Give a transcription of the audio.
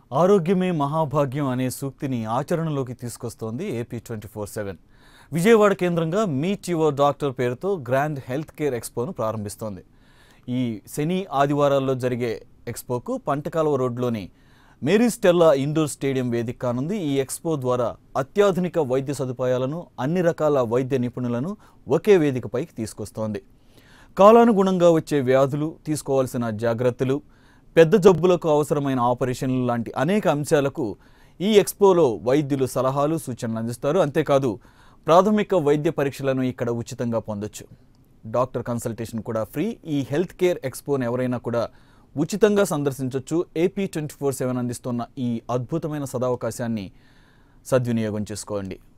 ఆరోగ్యమే మహాభాగ్యం అనే సూక్తిని ఆచరణలోకి తీసుకొస్తోంది AP twenty four seven Vijayawada కేంద్రంగా మీట్ యువర్ డాక్టర్ పేరుతో గ్రాండ్ హెల్త్ కేర్ ఎక్స్పోను ప్రారంభిస్తోంది ఈ శని ఆదివారాల్లో జరిగే ఎక్స్పోకు పంటకాలువ రోడ్లోని మేరీ స్టెల్లా ఇండోర్ స్టేడియం వేదిక కానుంది ఈ ఎక్స్పో ద్వారా అత్యాధునిక వైద్య సదుపాయాలను అన్ని రకాల వైద్య నిపుణులను ఒకే వేదికపైకి తీసుకొస్తోంది కాలానుగుణంగా వచ్చే వ్యాధులు తీసుకోవాల్సిన జాగ్రత్తలు పెద్ద జబ్బులకు అవసరమైన ఆపరేషన్లు లాంటి అనేక అంశాలకు ఈ ఎక్స్పోలో వైద్యులు సలహాలు సూచనలు అందిస్తారు అంతేకాదు ప్రాథమిక వైద్య పరీక్షలను ఇక్కడ ఉచితంగా పొందొచ్చు డాక్టర్ కన్సల్టేషన్ కూడా ఫ్రీ ఈ హెల్త్ కేర్ ఎక్స్పోను ఎవరైనా కూడా ఉచితంగా సందర్శించవచ్చు ఏపీ ట్వంటీ ఫోర్ సెవెన్ అందిస్తున్న ఈ అద్భుతమైన సదావకాశాన్ని సద్వినియోగం చేసుకోండి